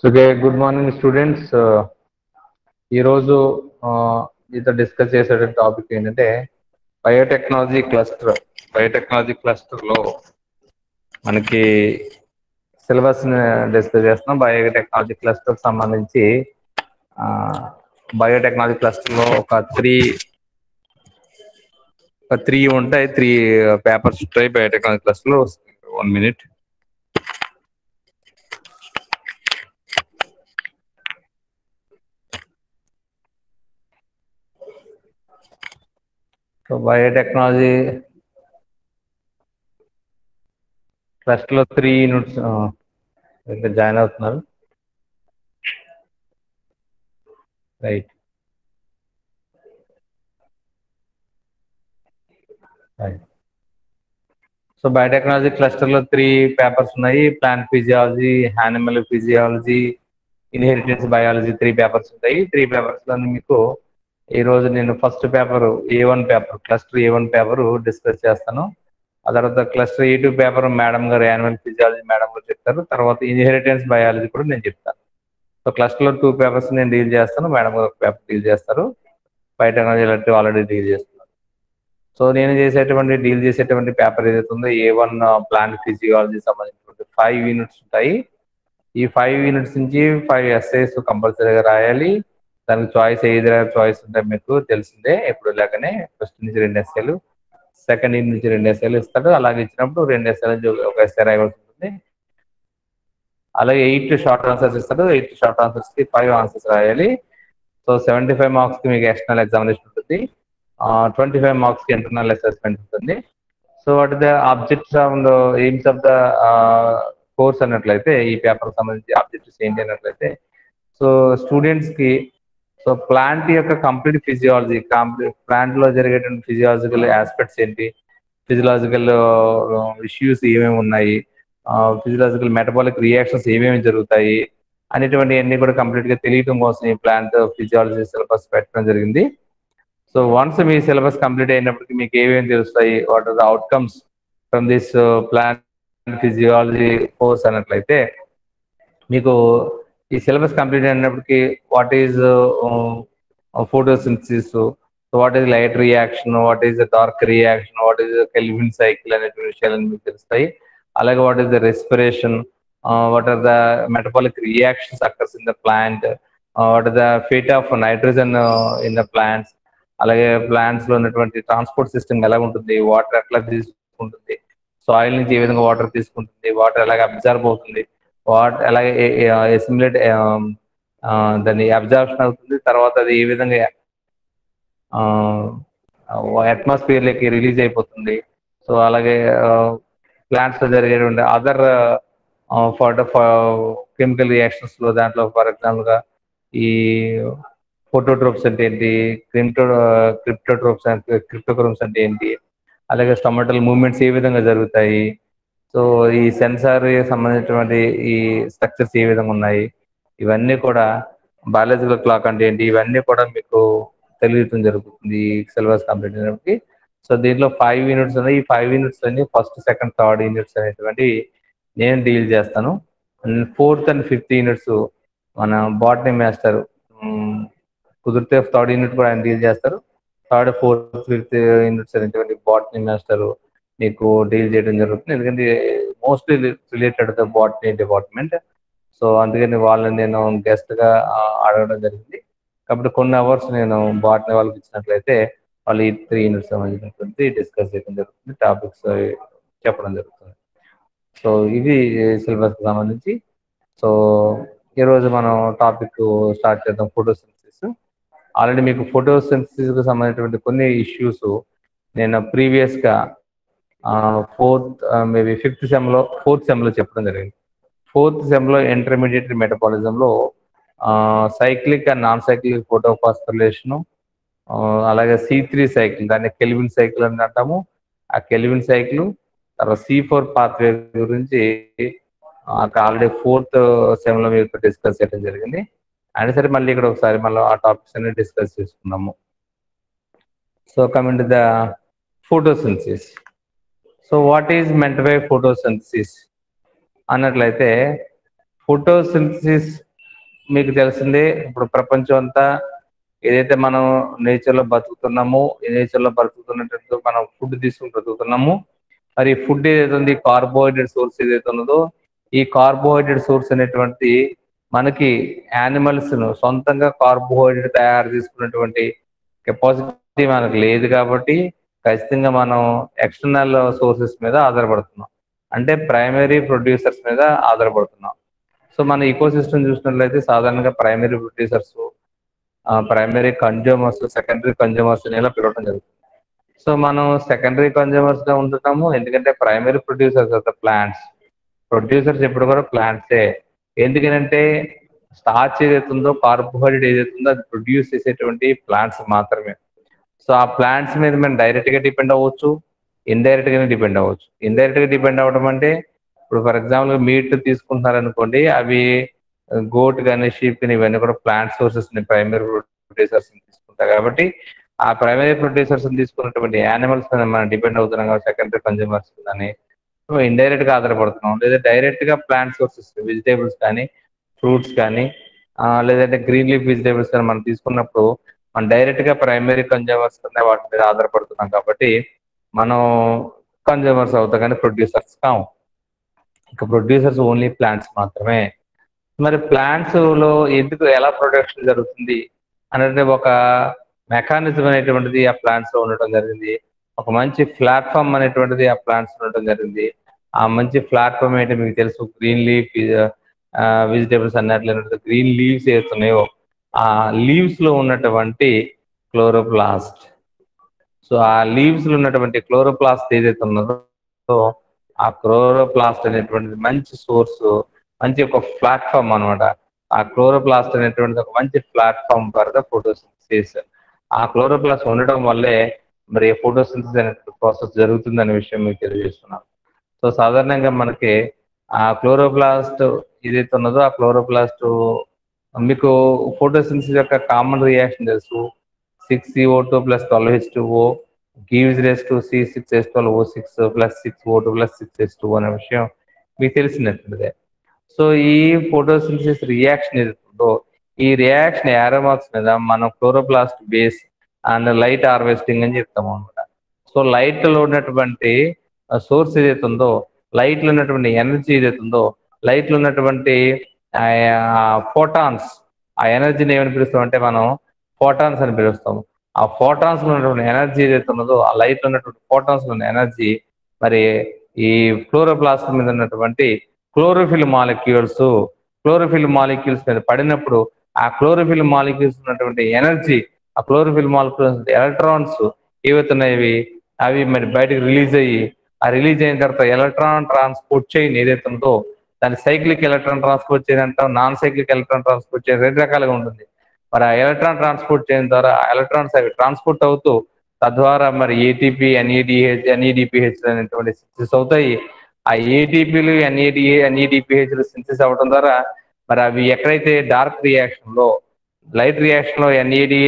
okay good morning students ఈరోజు మీతో discuss చేసే టాపిక్ ఏంటంటే బయోటెక్నాలజీ క్లస్టర్ బయోటెక్నాలజీ క్లస్టర్లో మనకి సిలబస్ డిస్కస్ చేస్తున్నాం బయోటెక్నాలజీ క్లస్టర్ సంబంధించి బయోటెక్నాలజీ క్లస్టర్లో ఒక త్రీ ఒక త్రీ ఉంటాయి త్రీ పేపర్స్ ఉంటాయి బయోటెక్నాలజీ క్లస్టర్లో one minute so biotechnology cluster లో త్రీ యూనిట్స్ ఇక్కడ జాయిన్ అవుతున్నారు రైట్ సో బయోటెక్నాలజీ క్లస్టర్ లో త్రీ పేపర్స్ ఉన్నాయి plant physiology animal physiology inheritance biology three papers ఉంటాయి త్రీ పేపర్స్ లో మీకు ఈ రోజు నేను first paper A one paper cluster A one paper discuss చేస్తాను ఆ తర్వాత cluster A two paper madam గారు యానిమల్ ఫిజియాలజీ మేడం గారు చెప్తారు తర్వాత ఇన్హెరిటెన్స్ బయాలజీ కూడా నేను చెప్తాను సో క్లస్టర్ లో టూ పేపర్స్ నేను డీల్ చేస్తాను మేడం గారు ఒక పేపర్ డీల్ చేస్తారు బయోటెక్నాలజీ ఇలాంటివి ఆల్రెడీ డీల్ చేస్తున్నారు సో నేను చేసేటువంటి డీల్ చేసేటువంటి పేపర్ ఏదైతే ఉందో ఏ వన్ ప్లాంట్ ఫిజియాలజీ సంబంధించినటువంటి ఫైవ్ యూనిట్స్ ఉంటాయి ఈ ఫైవ్ యూనిట్స్ నుంచి ఫైవ్ ఎస్ఐస్ కంపల్సరీగా రాయాలి దానికి చాయిస్ ఏది చాయిస్ ఉంటాయి మీకు తెలిసిందే ఎప్పుడు లేకనే ఫస్ట్ నుంచి రెండు ఎస్ఏలు సెకండ్ ఇయర్ నుంచి రెండు ఎస్ఏలు ఇస్తాడు అలాగే ఇచ్చినప్పుడు రెండు ఎస్ఏలు ఒక ఎస్ఏ రాయవలసి ఉంటుంది అలాగే ఎయిట్ షార్ట్ ఆన్సర్స్ ఇస్తాడు ఎయిట్ షార్ట్ ఆన్సర్స్ కి ఫైవ్ ఆన్సర్స్ రాయాలి సో సెవెంటీ ఫైవ్ మార్క్స్ కి మీకు ఎక్స్టర్నల్ ఎగ్జామినేషన్ ఉంటుంది ట్వంటీ ఫైవ్ మార్క్స్ కి ఇంటర్నల్ అసెస్మెంట్ ఉంటుంది so what the objects of the aims of the course అన్నట్లయితే ఈ పేపర్ సంబంధించి ఆబ్జెక్టివ్స్ ఏంటి అన్నట్లయితే సో స్టూడెంట్స్ కి సో ప్లాంట్ యొక్క కంప్లీట్ ఫిజియాలజీ ప్లాంట్ లో జరిగేటువంటి ఫిజియాలజికల్ ఆస్పెక్ట్స్ ఏంటి ఫిజియలాజికల్ ఇష్యూస్ ఏమేమి ఉన్నాయి ఫిజియలాజికల్ మెటబాలిక్ రియాక్షన్స్ ఏమేమి జరుగుతాయి అనేటువంటి అన్ని కూడా కంప్లీట్ గా తెలియటం కోసం ఈ ప్లాంట్ ఫిజియాలజీ సిలబస్ పెట్టడం జరిగింది సో వన్స్ మీ సిలబస్ కంప్లీట్ అయినప్పటికీ మీకు ఏమేమి తెలుస్తాయి what are the outcomes from this plant physiology course అన్నట్లయితే మీకు ఈ సిలబస్ కంప్లీట్ అయినప్పటికీ what is photosynthesis what is light reaction what is dark reaction what is Calvin cycle అనేటువంటి విషయాలు మీకు తెలుస్తాయి అలాగే what is the respiration what are the metabolic reactions occurs in the plant what are the fate of nitrogen in the plants అలాగే plants లో ఉన్నటువంటి transport system ఎలా ఉంటుంది వాటర్ ఎట్లా తీసుకుంటుంది సాయిల్ నుంచి ఏ విధంగా వాటర్ తీసుకుంటుంది వాటర్ ఎలాగ అబ్జర్వ్ అవుతుంది వాట్ ఎలాగే ఎసిమిలేట్ దాన్ని అబ్జర్ప్షన్ అవుతుంది తర్వాత అది ఏ విధంగా అట్మాస్ఫియర్ లోకి రిలీజ్ అయిపోతుంది సో అలాగే ప్లాంట్స్ లో జరిగేటువంటి అదర్ ఫర్ కెమికల్ రియాక్షన్స్ లో దాంట్లో ఫర్ ఎగ్జాంపుల్ గా ఈ ఫోటోట్రోప్స్ అంటే ఏంటి క్రిప్టో క్రిప్టోట్రోప్స్ క్రిప్టోక్రోమ్స్ అంటే ఏంటి అలాగే స్టొమటల్ మూవ్మెంట్స్ ఏ విధంగా జరుగుతాయి సో ఈ సెన్సార్ సంబంధించినటువంటి ఈ స్ట్రక్చర్స్ ఏ విధంగా ఉన్నాయి ఇవన్నీ కూడా బయాలజికల్ క్లాక్ అంటే ఏంటి ఇవన్నీ కూడా మీకు తెలియటం జరుగుతుంది సిలబస్ కంప్లీట్ అయినప్పటికీ సో దీంట్లో ఫైవ్ యూనిట్స్ ఉన్నాయి ఈ ఫైవ్ యూనిట్స్ అన్ని ఫస్ట్ సెకండ్ థర్డ్ యూనిట్స్ అనేటువంటి నేను డీల్ చేస్తాను ఫోర్త్ అండ్ ఫిఫ్త్ యూనిట్స్ మన బాటనీ మాస్టర్ కుదిరితే థర్డ్ యూనిట్ కూడా ఆయన డీల్ చేస్తారు థర్డ్ ఫోర్త్ ఫిఫ్త్ యూనిట్స్ అనేటువంటి బాటనీ మాస్టర్ మీకు డీల్ చేయడం జరుగుతుంది ఎందుకంటే mostly related the botany department so అందుకని వాళ్ళని నేను గెస్ట్ గా అడగడం జరిగింది కాబట్టి కొన్ని అవర్స్ నేను బాటనీ వాళ్ళకి ఇచ్చినట్లయితే వాళ్ళు ఈ త్రీ యూనిట్స్ సంబంధించినటువంటి డిస్కస్ చేయడం జరుగుతుంది టాపిక్స్ చెప్పడం జరుగుతుంది సో ఇది సిలబస్ సంబంధించి సో ఈరోజు మనం టాపిక్ స్టార్ట్ చేద్దాం ఫోటోసింథసిస్ ఆల్రెడీ మీకు ఫోటోసింథసిస్ కు సంబంధించినటువంటి కొన్ని ఇష్యూస్ నేను ప్రీవియస్ గా ఫోర్త్ మేబీ ఫిఫ్త్ సెమ్ లో ఫోర్త్ సెమ్ లో చెప్పడం జరిగింది ఫోర్త్ సెమ్ లో ఇంటర్మీడియట్ మెటబాలిజం లో cyclic and non cyclic photophosphorylation అలాగే సి త్రీ సైకిల్ దాన్ని కెల్విన్ సైకిల్ అని అంటాము ఆ కెల్విన్ సైకిల్ తర్వాత సి ఫోర్ పాత్వే గురించి ఆల్రెడీ ఫోర్త్ సెమ్ లో మీకు డిస్కస్ చేయడం జరిగింది అయినా సరే మళ్ళీ ఇక్కడ ఒకసారి మళ్ళీ ఆ టాపిక్స్ అన్ని డిస్కస్ చేసుకున్నాము so coming to the photosynthesis so what is meant by photosynthesis అన్నట్లయితే ఫోటోసింథసిస్ మీకు తెలిసిందే ఇప్పుడు ప్రపంచం అంతా ఏదైతే మనం నేచర్ లో బతుకుతున్నామో ఈ నేచర్ లో బతుకుతున్నట్టు మనం ఫుడ్ తీసుకుని బ్రతుకుతున్నాము మరి ఫుడ్ ఏదైతే ఉంది కార్బోహైడ్రేట్ సోర్స్ ఏదైతే ఉన్నదో ఈ కార్బోహైడ్రేట్ సోర్స్ అనేటువంటి మనకి యానిమల్స్ ను సొంతంగా కార్బోహైడ్రేట్ తయారు చేసుకున్నటువంటి కెపాసిటీ మనకు లేదు కాబట్టి ఖచ్చితంగా మనం ఎక్స్టర్నల్ సోర్సెస్ మీద ఆధారపడుతున్నాం అంటే ప్రైమరీ ప్రొడ్యూసర్స్ మీద ఆధారపడుతున్నాం సో మన ఈకో సిస్టమ్ చూసినట్లయితే సాధారణంగా primary producers primary consumers secondary consumers ఇలా పిలవడం జరుగుతుంది సో మనం సెకండరీ కన్జ్యూమర్స్ గా ఉంటున్నాము ఎందుకంటే primary producers of the plants producers ఎప్పుడు కూడా ప్లాంట్సే ఎందుకంటే స్టార్చ్ ఏదైతే ఉందో కార్బోహైడ్రేట్ ఏదైతే ఉందో అది ప్రొడ్యూస్ చేసేటువంటి ప్లాంట్స్ మాత్రమే సో ఆ ప్లాంట్స్ మీద మనం డైరెక్ట్ గా డిపెండ్ అవ్వచ్చు ఇండైరెక్ట్ గానే డిపెండ్ అవ్వచ్చు ఇండైరెక్ట్ గా డిపెండ్ అవ్వడం అంటే ఇప్పుడు ఫర్ ఎగ్జాంపుల్ మీట్ తీసుకుంటున్నారు అనుకోండి అవి గోట్ కానీ షీప్ కానీ ఇవన్నీ కూడా ప్లాంట్ సోర్సెస్ ని ప్రైమరీ ప్రొడ్యూసర్స్ తీసుకుంటారు కాబట్టి ఆ ప్రైమరీ ప్రొడ్యూసర్స్ తీసుకున్నటువంటి యానిమల్స్ మీద మనం డిపెండ్ అవుతున్నాం కాబట్టి సెకండరీ కన్జ్యూమర్స్ అని ఇండైరెక్ట్ గా ఆధారపడుతున్నాం లేదా డైరెక్ట్ గా ప్లాంట్ సోర్సెస్ వెజిటేబుల్స్ కానీ ఫ్రూట్స్ కానీ లేదంటే గ్రీన్ లీఫ్ వెజిటేబుల్స్ కానీ మనం తీసుకున్నప్పుడు మనం డైరెక్ట్ గా ప్రైమరీ కన్జ్యూమర్స్ అనే వాటి మీద ఆధారపడుతున్నాం కాబట్టి మనం కన్జ్యూమర్స్ అవుతాం కానీ ప్రొడ్యూసర్స్ కావు ఇక ప్రొడ్యూసర్స్ ఓన్లీ ప్లాంట్స్ మాత్రమే మరి ప్లాంట్స్ లో ఎందుకు ఎలా ప్రొడక్షన్ జరుగుతుంది అనేది ఒక మెకానిజం అనేటువంటిది ఆ ప్లాంట్స్ లో ఉండటం జరిగింది ఒక మంచి ప్లాట్ఫామ్ అనేటువంటిది ఆ ప్లాంట్స్ ఉండటం జరిగింది ఆ మంచి ప్లాట్ఫామ్ ఏంటి మీకు తెలుసు గ్రీన్ లీఫ్ వెజిటేబుల్స్ అన్నట్లు గ్రీన్ లీవ్స్ ఏతున్నాయో ఆ లీవ్స్ లో ఉన్నటువంటి క్లోరోప్లాస్ట్ సో ఆ లీవ్స్ లో ఉన్నటువంటి క్లోరోప్లాస్ట్ ఏదైతే ఉన్నదో ఆ క్లోరోప్లాస్ట్ అనేటువంటిది మంచి సోర్స్ మంచి ఒక ప్లాట్ఫామ్ అనమాట ఆ క్లోరోప్లాస్ట్ అనేటువంటిది ఒక మంచి ప్లాట్ఫామ్ ఫర్ ద ఫోటోసింథసిస్ ఆ క్లోరోప్లాస్ట్ ఉండడం వల్లే మరి ఫోటోసింథసిస్ అనే ప్రాసెస్ జరుగుతుంది అనే విషయం మీకు తెలియజేస్తున్నాను సో సాధారణంగా మనకి ఆ క్లోరోప్లాస్ట్ ఏదైతే ఉన్నదో ఆ క్లోరోప్లాస్ట్ మీకు ఫోటోసింథసిస్ యొక్క కామన్ రియాక్షన్ తెలుసు six CO two plus twelve H two O gives rise to C six S twelve O six plus six O two plus six S two అనే విషయం మీకు తెలిసినట్టుందే సో ఈ ఫోటోసింథసిస్ రియాక్షన్ ఏదైతుందో ఈ reaction ఏరోమాక్స్ మీద మనం chloroplast base and light harvesting అని చెప్తాము అనమాట సో లైట్ లో ఉన్నటువంటి సోర్స్ ఏదైతే ఉందో లైట్ లో ఉన్నటువంటి ఎనర్జీ ఏదైతే ఉందో లైట్ లో ఉన్నటువంటి ఫోటాన్స్ ఆ ఎనర్జీని ఏమని పిలుస్తాం అంటే మనం ఫోటాన్స్ అని పిలుస్తాం ఆ ఫోటాన్స్ లో ఉన్నటువంటి ఎనర్జీ ఏదైతే ఉన్నదో ఆ లైట్ లో ఉన్నటువంటి ఫోటాన్స్ లో ఉన్న ఎనర్జీ మరి ఈ ఫ్లోరోప్లాస్ట్ మీద ఉన్నటువంటి క్లోరోఫిల్ మాలిక్యూల్స్ క్లోరోఫిల్ మాలిక్యూల్స్ మీద పడినప్పుడు ఆ క్లోరోఫిల్ మాలిక్యూల్స్ ఉన్నటువంటి ఎనర్జీ ఆ క్లోరోఫిల్ మాలిక్యూల్స్ ఎలక్ట్రాన్స్ ఏవైతున్నాయి అవి మరి బయటకు రిలీజ్ అయ్యి ఆ రిలీజ్ అయిన తర్వాత ఎలక్ట్రాన్ ట్రాన్స్పోర్ట్ చైన్ ఏదైతే ఉందో దాని సైక్లిక్ ఎలక్ట్రాన్ ట్రాన్స్పోర్ట్ చైన్ అంటాం non cyclic electron transport chain రెండు రకాలుగా ఉంటుంది మరి ఆ ఎలక్ట్రాన్ ట్రాన్స్పోర్ట్ చైన్ ద్వారా ఎలక్ట్రాన్స్ అవి ట్రాన్స్పోర్ట్ అవుతూ తద్వారా మరి ఏటీపీ ఎన్ఈడిహెచ్ ఎన్ఈడిపిహెచ్ అనేటువంటి సింథసిస్ అవుతాయి ఆ ఏటీపీలు ఎన్ఈడిఏ ఎన్ఈడిపిహెచ్ సింథసిస్ అవ్వడం ద్వారా మరి అవి ఎక్కడైతే డార్క్ రియాక్షన్ లో లైట్ రియాక్షన్ లో ఎన్ఈడి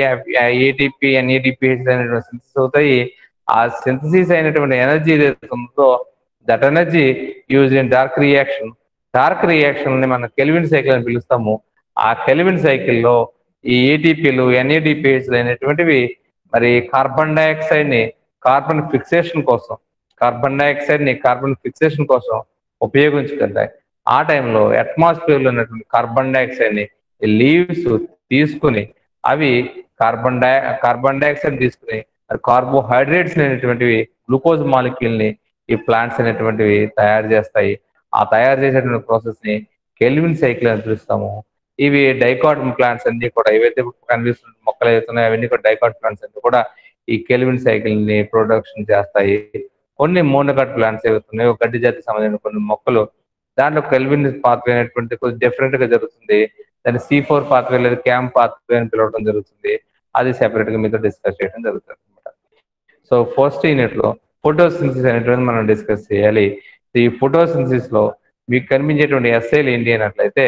ఏటీపీ ఎన్ఈడిపిహెచ్ అనేటువంటి సింథసిస్ అవుతాయి ఆ సింథసిస్ అయినటువంటి ఎనర్జీ ఏదైతే ఉందో that energy use in dark reaction dark reaction ని మనం కెల్విన్ సైకిల్ అని పిలుస్తాము ఆ కెల్విన్ సైకిల్లో ఈ ఏటీపీలు ఎన్ఏడిపిహెచ్ అనేటువంటివి మరి కార్బన్ డైఆక్సైడ్ ని కార్బన్ ఫిక్సేషన్ కోసం కార్బన్ డైఆక్సైడ్ ని కార్బన్ ఫిక్సేషన్ కోసం ఉపయోగించుకుంటాయి ఆ టైంలో అట్మాస్ఫియర్ లో ఉన్నటువంటి కార్బన్ డైఆక్సైడ్ ని లీవ్స్ తీసుకుని అవి కార్బన్ డై కార్బన్ డైఆక్సైడ్ తీసుకుని కార్బోహైడ్రేట్స్ అనేటువంటివి గ్లూకోజ్ మాలిక్యూల్ ని ఈ ప్లాంట్స్ అనేటువంటివి తయారు చేస్తాయి ఆ తయారు చేసేటువంటి ప్రాసెస్ ని కెల్విన్ సైకిల్ అని పిలుస్తాము ఇవి డైకాట్ ప్లాంట్స్ అన్ని కూడా ఏవైతే కనిపిస్తున్న మొక్కలు అవుతున్నాయో అవన్నీ కూడా డైకాట్ ప్లాంట్స్ అన్ని కూడా ఈ కెల్విన్ సైకిల్ ని ప్రొడక్షన్ చేస్తాయి కొన్ని మోనోకట్ ప్లాంట్స్ ఏవైతున్నాయో గడ్డి జాతికి సంబంధించిన కొన్ని మొక్కలు దాంట్లో కెల్విన్ పాత్వే అనేటువంటి కొద్దిగా డిఫరెంట్ గా జరుగుతుంది దాన్ని సి ఫోర్ పాత్వే లేదా క్యాంప్ పాత్వే అని పిలవడం జరుగుతుంది అది సెపరేట్ గా మీతో డిస్కస్ చేయడం జరుగుతుంది అనమాట సో ఫస్ట్ యూనిట్ లో ఫోటోసింథసిస్ అనేటువంటి మనం డిస్కస్ చేయాలి ఈ ఫోటోసింథసిస్ లో మీకు కనిపించేటువంటి ఎస్ఐలు ఏంటి అన్నట్లయితే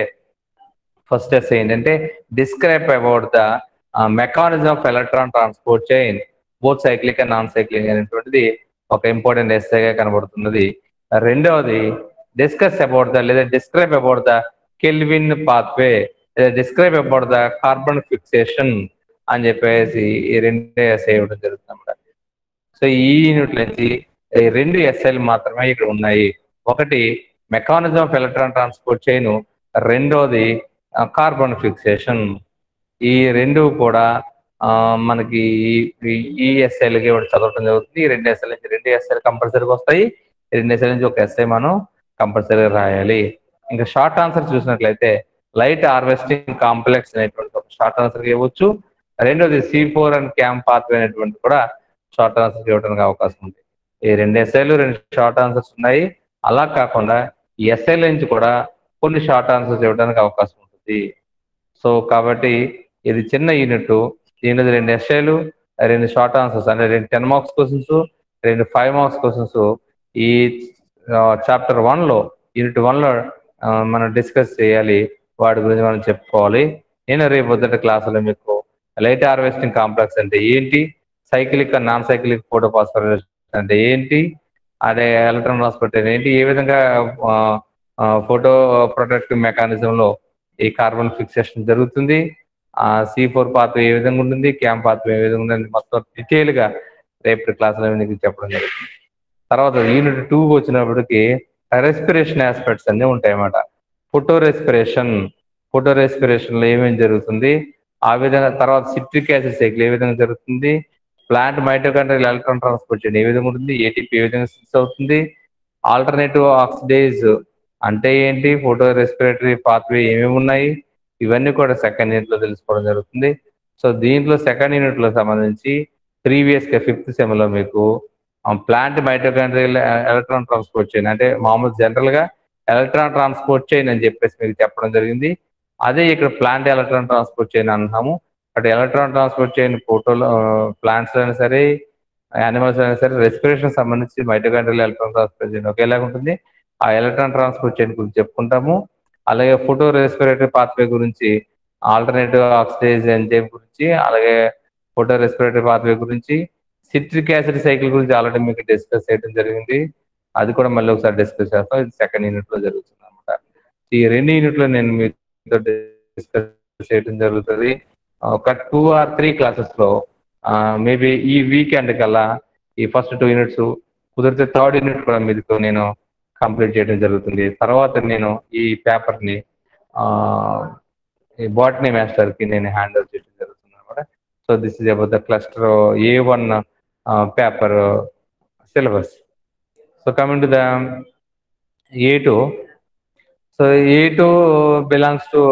ఫస్ట్ ఎస్ఐ ఏంటంటే describe about the mechanism of electron transport chain both cyclic and non cyclic అనేటువంటిది ఒక ఇంపార్టెంట్ ఎస్ఐగా కనబడుతున్నది రెండవది డిస్కస్ అబౌట్ ద లేదా describe about the Calvin pathway describe about the carbon fixation అని చెప్పేసి ఈ రెండే ఎస్ఐ ఇవ్వడం జరుగుతుంది అన్నమాట సో ఈ యూనిట్ నుంచి ఈ రెండు ఎస్ఐలు మాత్రమే ఇక్కడ ఉన్నాయి ఒకటి mechanism of electron transport chain రెండోది కార్బన్ ఫిక్సేషన్ ఈ రెండు కూడా ఆ, మనకి ఈ ఎస్ఐలకి చదవటం జరుగుతుంది ఈ రెండు ఎస్ఐల నుంచి రెండు ఎస్ఐలు కంపల్సరీగా వస్తాయి ఈ రెండు ఎస్ఐల నుంచి ఒక ఎస్ఐ మనం కంపల్సరీగా రాయాలి ఇంకా షార్ట్ ఆన్సర్ చూసినట్లయితే లైట్ హార్వెస్టింగ్ కాంప్లెక్స్ అనేటువంటి ఒక షార్ట్ ఆన్సర్ ఇవ్వచ్చు రెండోది సి ఫోర్ అండ్ క్యాంప్ పాత్వే అనేటువంటి కూడా షార్ట్ ఆన్సర్ ఇవ్వడానికి అవకాశం ఉంది ఈ రెండు ఎస్ఐలు రెండు షార్ట్ ఆన్సర్స్ ఉన్నాయి అలా కాకుండా ఈ ఎస్ఐల నుంచి కూడా కొన్ని షార్ట్ ఆన్సర్స్ ఇవ్వడానికి అవకాశం ఉంటుంది సో కాబట్టి ఇది చిన్న యూనిట్ దీనిలో రెండు ఎస్ఐలు రెండు షార్ట్ ఆన్సర్స్ అంటే రెండు టెన్ మార్క్స్ క్వశ్చన్స్ రెండు ఫైవ్ మార్క్స్ క్వశ్చన్స్ ఈ చాప్టర్ వన్ లో యూనిట్ వన్ లో ఆ, మనం డిస్కస్ చేయాలి వాటి గురించి మనం చెప్పుకోవాలి నేను రేపు పొద్దుట క్లాసులో మీకు లైట్ హార్వెస్టింగ్ కాంప్లెక్స్ అంటే ఏంటి cyclic and non cyclic photo phosphorylation అంటే ఏంటి అదే ఎలక్ట్రాన్ ట్రాన్స్పోర్ట్ ఏంటి ఏ విధంగా ఫోటో ప్రొటెక్టివ్ మెకానిజం లో ఈ కార్బన్ ఫిక్సేషన్ జరుగుతుంది ఆ సి ఫోర్ పాత్ ఏ విధంగా ఉంటుంది క్యాంప్ పాత్ ఏ విధంగా ఉంటుంది మొత్తం డీటెయిల్ గా రేపు క్లాసులో మీకు చెప్పడం జరుగుతుంది తర్వాత యూనిట్ టూ వచ్చినప్పటికి రెస్పిరేషన్ ఆస్పెక్ట్స్ అన్ని ఉంటాయి అన్నమాట ఫోటో రెస్పిరేషన్ ఫోటో రెస్పిరేషన్ లో ఏమేమి జరుగుతుంది ఆ విధంగా తర్వాత సిట్రిక్ యాసిడ్ సైకిల్ ఏ విధంగా జరుగుతుంది ప్లాంట్ మైటోకాండ్రియల్ ఎలక్ట్రాన్ ట్రాన్స్పోర్ట్ చేయడం ఏ విధంగా ఉంటుంది ఏటీపీ ఏ విధంగా సిక్స్ అవుతుంది ఆల్టర్నేటివ్ ఆక్సిడేజ్ అంటే ఏంటి ఫోటో రెస్పిరేటరీ పాత్వే ఏమేమి ఉన్నాయి ఇవన్నీ కూడా సెకండ్ యూనిట్ లో తెలుసుకోవడం జరుగుతుంది సో దీంట్లో సెకండ్ యూనిట్ లో సంబంధించి ప్రీవియస్ గా ఫిఫ్త్ సెమ్ లో మీకు plant mitochondrial electron transport chain అంటే మామూలు జనరల్ గా ఎలక్ట్రాన్ ట్రాన్స్పోర్ట్ చైన్ అని చెప్పేసి మీకు చెప్పడం జరిగింది అదే ఇక్కడ ప్లాంట్ ఎలక్ట్రాన్ ట్రాన్స్పోర్ట్ చైన్ అంటున్నాము అటు ఎలక్ట్రాన్ ట్రాన్స్పోర్ట్ చైన్ ఫోటోలో ప్లాంట్స్ అయినా సరే యానిమల్స్ అయినా సరే రెస్పిరేషన్ సంబంధించి మైటోకాండ్రియల్ ఎలక్ట్రాన్ ట్రాన్స్పోర్ట్ చైన్ ఒకేలాగా ఉంటుంది ఆ ఎలక్ట్రాన్ ట్రాన్స్పోర్ట్ చైన్ గురించి చెప్పుకుంటాము అలాగే ఫోటో రెస్పిరేటరీ పాత్వే గురించి ఆల్టర్నేటివ్ ఆక్సిడేజ్ ఎంజైమ్ గురించి అలాగే ఫోటో రెస్పిరేటరీ పాత్వే గురించి సిట్రిక్ యాసిడ్ సైకిల్ గురించి ఆల్రెడీ మీకు డిస్కస్ చేయడం జరిగింది అది కూడా మళ్ళీ ఒకసారి డిస్కస్ చేస్తాం ఇది సెకండ్ యూనిట్ లో జరుగుతుంది అనమాట ఈ రెండు యూనిట్ లో నేను మీతో డిస్కస్ చేయడం జరుగుతుంది ఒక టూ ఆర్ త్రీ క్లాసెస్ లో మేబీ ఈ వీకెండ్ కల్లా ఈ ఫస్ట్ టూ యూనిట్స్ కుదిరితే థర్డ్ యూనిట్ కూడా మీతో నేను కంప్లీట్ చేయడం జరుగుతుంది తర్వాత నేను ఈ పేపర్ ని ఆ, ఈ బాటనీ మాస్టర్ కి నేను హ్యాండ్ ఓవర్ చేయడం జరుగుతుంది అనమాట so this is about the cluster A one paper syllabus so coming to the A two so A two belongs to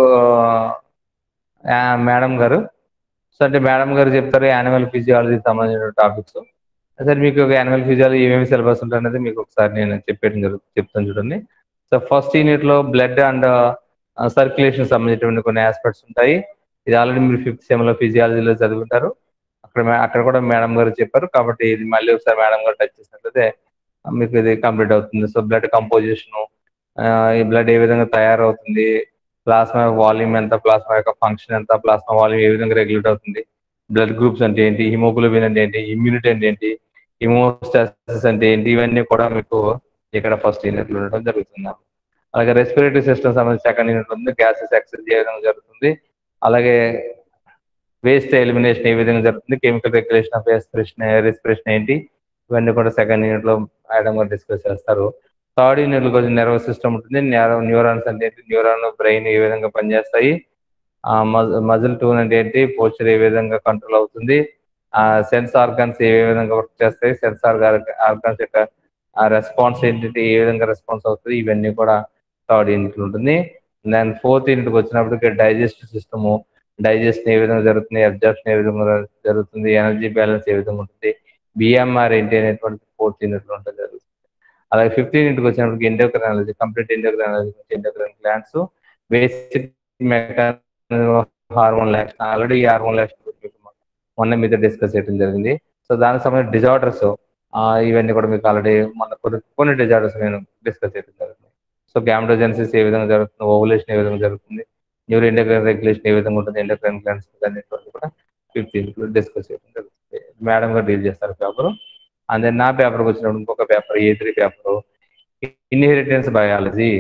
madam గారు సో అంటే మేడం గారు చెప్తారు యానిమల్ ఫిజియాలజీకి సంబంధించిన టాపిక్స్ సార్ మీకు యానిమల్ ఫిజియాలజీ ఏమేమి సిలబస్ ఉంటుంది మీకు ఒకసారి నేను చెప్పేయడం జరుగుతుంది చెప్తాను చూడండి సో ఫస్ట్ యూనిట్ లో బ్లడ్ అండ్ సర్క్యులేషన్ సంబంధించినటువంటి కొన్ని ఆస్పెక్ట్స్ ఉంటాయి ఇది ఆల్రెడీ మీరు ఫిఫ్త్ సెమ్ లో ఫిజియాలజీలో చదువుంటారు అక్కడ మే- అక్కడ కూడా మేడం గారు చెప్పారు కాబట్టి ఇది మళ్ళీ ఒకసారి మేడం గారు టచ్ చేసినట్లయితే మీకు ఇది కంప్లీట్ అవుతుంది సో బ్లడ్ కంపోజిషన్ ఈ బ్లడ్ ఏ విధంగా తయారవుతుంది ప్లాస్మా వాల్యూమ్ ఎంత ప్లాస్మా యొక్క ఫంక్షన్ ఎంత ప్లాస్మా వాల్యూమ్ ఏ విధంగా రెగ్యులేట్ అవుతుంది బ్లడ్ గ్రూప్స్ అంటే ఏంటి హిమోగ్లోబిన్ అంటే ఏంటి ఇమ్యూనిటీ అంటే ఏంటి ఇమోస్టాసిస్ అంటే ఏంటి ఇవన్నీ కూడా మీకు ఇక్కడ ఫస్ట్ యూనిట్ లో ఉండడం జరుగుతుంది అలాగే రెస్పిరేటరీ సిస్టమ్ సంబంధించి సెకండ్ యూనిట్ ఉంది గ్యాసెస్ ఎక్సెస్ ఏ విధంగా జరుగుతుంది అలాగే వేస్ట్ ఎలిమినేషన్ ఏ విధంగా జరుగుతుంది chemical regulation of respiration respiration ఏంటి ఇవన్నీ కూడా సెకండ్ యూనిట్ లో మేడం గారు డిస్కస్ చేస్తారు థర్డ్ యూనిట్ లో కొంచెం నర్వస్ సిస్టమ్ ఉంటుంది న్యూరాన్స్ అంటే ఏంటి న్యూరాన్ బ్రెయిన్ ఏ విధంగా పనిచేస్తాయి మజిల్ టూన్ అంటే ఏంటి పోస్చర్ ఏ విధంగా కంట్రోల్ అవుతుంది ఆ సెన్స్ ఆర్గన్స్ ఏ విధంగా వర్క్ చేస్తాయి సెన్స్ ఆర్గన్స్ యొక్క రెస్పాన్స్ ఏంటి ఏ విధంగా రెస్పాన్స్ అవుతుంది ఇవన్నీ కూడా థర్డ్ యూనిట్ ఉంటుంది దాని ఫోర్త్ యూనిట్కి వచ్చినప్పటికి డైజెస్టివ్ సిస్టమ్ డైజెషన్ ఏ విధంగా జరుగుతుంది అబ్జర్ప్షన్ ఏ విధంగా జరుగుతుంది ఎనర్జీ బ్యాలెన్స్ ఏ విధంగా ఉంటుంది బిఎంఆర్ ఏంటి అనేటువంటి ఫోర్త్ యూనిట్ లో ఉంటుంది జరుగుతుంది అలాగే ఫిఫ్టీన్ ఇంటికి వచ్చినప్పటికి endocrinology complete endocrinology endocrine glands basic mechanism hormone action already ఈ హార్మోన్ యాక్షన్ మొన్న మీద డిస్కస్ చేయడం జరిగింది సో దానికి సంబంధించిన డిజార్డర్స్ ఇవన్నీ కూడా మీకు ఆల్రెడీ మన కొన్ని కొన్ని డిజార్డర్స్ నేను డిస్కస్ చేయడం జరుగుతుంది సో గ్యామ్డోజెన్సిస్ ఏ విధంగా జరుగుతుంది ఓవులేషన్ ఏ విధంగా జరుగుతుంది న్యూరో ఎండోక్రైన్ రెగ్యులేషన్ ఏ విధంగా ఉంటుంది ఎండోక్రైన్ గ్లాండ్స్ అనేటువంటి కూడా ఫిఫ్టీన్ డిస్కస్ చేయడం జరుగుతుంది మేడం గారు డీల్ చేస్తారు పేపర్ అండ్ దెన్ నా పేపర్కి వచ్చినప్పుడు ఇంకొక paper A three paper inheritance biology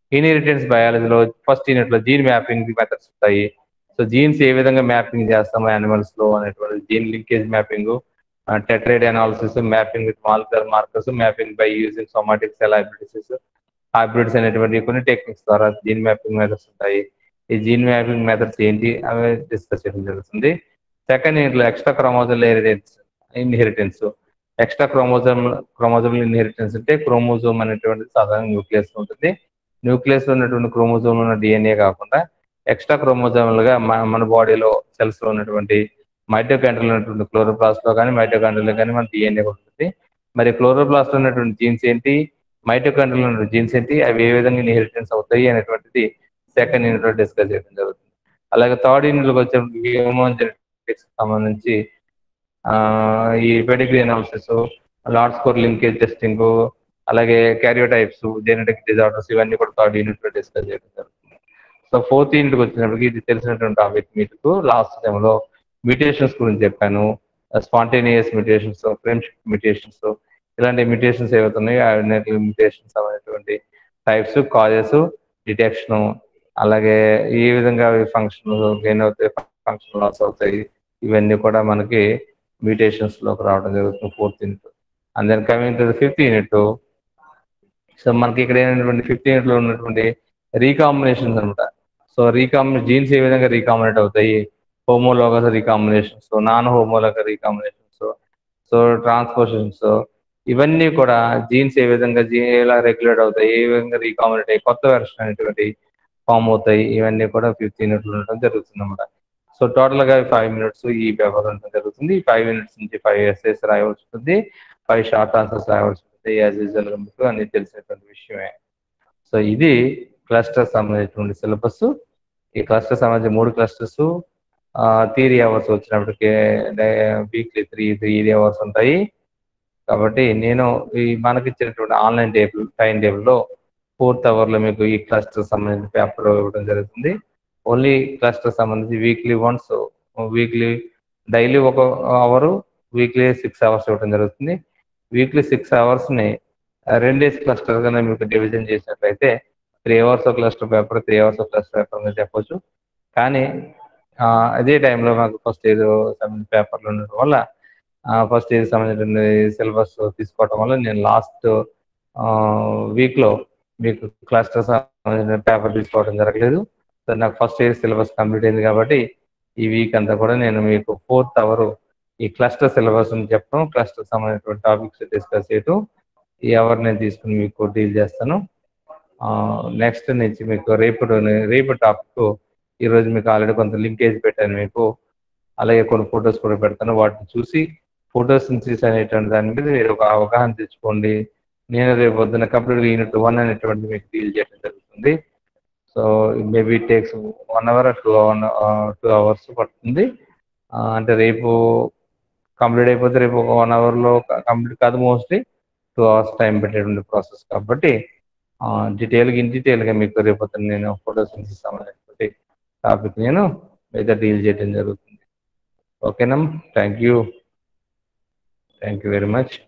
inheritance బయాలజీలో ఫస్ట్ యూనిట్ లో జీన్ మ్యాపింగ్ మెథడ్స్ ఉంటాయి సో జీన్స్ ఏ విధంగా మ్యాపింగ్ చేస్తాము యానిమల్స్ లో అనేటువంటి gene linkage mapping tetrad analysis mapping with molecular markers mapping by using somatic cell hybridisation hybrids అనేటువంటి కొన్ని టెక్నిక్స్ ద్వారా జీన్ మ్యాపింగ్ మెథడ్స్ ఉంటాయి ఈ జీన్ మ్యాపింగ్ మెథడ్స్ ఏంటి అవి డిస్కస్ చేయడం జరుగుతుంది సెకండ్ యూనిట్ లో extra chromosomal inheritance inheritance extra chromosome chromosome inheritance అంటే క్రోమోజోమ్ అనేటువంటిది సాధారణ న్యూక్లియస్ ఉంటుంది న్యూక్లియస్ లో ఉన్నటువంటి క్రోమోజోమ్ ఉన్న డిఎన్ఏ కాకుండా ఎక్స్ట్రా క్రోమోజోమ్లుగా మన బాడీలో సెల్స్ లో ఉన్నటువంటి మైటోకాండ్రిల్ ఉన్నటువంటి క్లోరోప్లాస్ట్ లో కానీ మైటోకాండ్రిల్ కానీ మన డిఎన్ఏ ఉంటుంది మరి క్లోరోప్లాస్ట్ లో ఉన్నటువంటి జీన్స్ ఏంటి మైటోకాండ్రిల్ ఉన్నటువంటి జీన్స్ ఏంటి అవి ఏ విధంగా ఇన్హెరిటెన్స్ అవుతాయి అనేటువంటిది సెకండ్ యూనిట్ లో డిస్కస్ చేయడం జరుగుతుంది అలాగే థర్డ్ యూనిట్ లోకి వచ్చే హ్యూమన్ జెనెటిక్స్ సంబంధించి ఈ pedigree analysis LOD score linkage testing అలాగే క్యారియోటైప్స్ జెనెటిక్ డిజార్డర్స్ ఇవన్నీ కూడా థర్డ్ యూనిట్ లో డిస్కస్ చేయడం జరుగుతుంది సో ఫోర్త్ యూనిట్కి వచ్చినప్పటికి ఇది తెలిసినటువంటి టాపిక్ మీకు లాస్ట్ టైంలో మ్యూటేషన్స్ గురించి చెప్పాను స్పాంటేనియస్ మ్యూటేషన్స్ ఫ్రెండ్షిప్ మ్యూటేషన్స్ ఇలాంటి మ్యూటేషన్స్ ఏవైతున్నాయో అన్నిటి మ్యూటేషన్స్ అనేటువంటి టైప్స్ కాజెస్ డిటెక్షన్ అలాగే ఏ విధంగా ఫంక్షన్ గెయిన్ అవుతాయి ఫంక్షన్ లాస్ అవుతాయి ఇవన్నీ కూడా మనకి మ్యూటేషన్స్ లోకి రావడం జరుగుతుంది fourth unit and then coming to fifth unit so మనకి ఇక్కడ ఏంటంటే ఫిఫ్త్ యూనిట్ లో ఉన్నటువంటి రీకాంబినేషన్స్ అనమాట సో రీకాంబినే జీన్స్ ఏ విధంగా రీకాంబినేట్ అవుతాయి homologous recombinations non homologous recombinations so transpositions ఇవన్నీ కూడా జీన్స్ ఏ విధంగా జీ ఎలా రెగ్యులేట్ అవుతాయి ఏ విధంగా రీకాంబినేట్ అయ్యి కొత్త వెర్షన్ అనేటువంటి ఫామ్ అవుతాయి ఇవన్నీ కూడా ఫిఫ్త్ యూనిట్ లో ఉండడం జరుగుతుంది అనమాట సో టోటల్ గా ఫైవ్ మినిట్స్ ఈ పేపర్ ఉండడం జరుగుతుంది ఈ ఫైవ్ మినిట్స్ నుంచి ఫైవ్ ఎస్ఎస్ రాయవలసి ఉంటుంది ఫైవ్ షార్ట్ ఆన్సర్స్ రాయవలసి ఉంటుంది యాజ్ యూజువల్ గా మీకు అన్ని తెలిసినటువంటి విషయమే సో ఇది క్లస్టర్ సంబంధించినటువంటి సిలబస్ ఈ క్లస్టర్ సంబంధించి మూడు క్లస్టర్స్ థియరీ అవర్స్ వచ్చినప్పటికీ వీక్లీ త్రీ థియరీ అవర్స్ ఉంటాయి కాబట్టి నేను ఈ మనకి ఇచ్చినటువంటి ఆన్లైన్ టేబుల్ టైం టేబుల్లో ఫోర్త్ అవర్లో మీకు ఈ క్లస్టర్ సంబంధించిన పేపర్ ఇవ్వడం జరుగుతుంది ఓన్లీ క్లస్టర్ సంబంధించి వీక్లీ వన్స్ వీక్లీ డైలీ ఒక అవరు వీక్లీ సిక్స్ అవర్స్ ఇవ్వడం జరుగుతుంది వీక్లీ సిక్స్ అవర్స్ని రెండేసి క్లస్టర్ గా మీకు డివిజన్ చేసినట్లయితే three hours cluster paper three hours cluster paper అని చెప్పొచ్చు కానీ అదే టైంలో మాకు ఫస్ట్ ఇయర్ సంబంధించిన పేపర్లు ఉండడం వల్ల ఫస్ట్ ఇయర్ సంబంధించిన సిలబస్ తీసుకోవడం వల్ల నేను లాస్ట్ వీక్లో మీకు క్లస్టర్ సంబంధించిన పేపర్ తీసుకోవడం జరగలేదు సో నాకు ఫస్ట్ ఇయర్ సిలబస్ కంప్లీట్ అయింది కాబట్టి ఈ వీక్ అంతా కూడా నేను మీకు ఫోర్త్ అవర్ ఈ క్లస్టర్ సిలబస్ అని చెప్పడం క్లస్టర్ సంబంధించిన టాపిక్స్ డిస్కస్ చేయటం ఈ అవర్ నేను తీసుకుని మీకు డీల్ చేస్తాను నెక్స్ట్ నుంచి మీకు రేపు రేపు టాపిక్ ఈరోజు మీకు ఆల్రెడీ కొంత లింకేజ్ పెట్టాను మీకు అలాగే కొన్ని ఫొటోస్ కూడా పెడతాను వాటిని చూసి ఫొటోస్ తీసి అనేటువంటి దాని మీద మీరు ఒక అవగాహన తెచ్చుకోండి నేను రేపు పొద్దున కంప్లీట్ యూనిట్ వన్ అనేటువంటి మీకు డీల్ చేయడం జరుగుతుంది so maybe takes one hour two one two hours పడుతుంది అంటే రేపు కంప్లీట్ అయిపోతే రేపు ఒక వన్ అవర్లో కంప్లీట్ కాదు మోస్ట్లీ టూ అవర్స్ టైం పెట్టేటువంటి ప్రాసెస్ కాబట్టి డీటెయిల్గా ఇన్ డీటెయిల్గా మీకు రేపు నేను ఫోటోస్ సంబంధించినటువంటి టాపిక్ నేను అయితే డీల్ చేయడం జరుగుతుంది ఓకేనా thank you thank you very much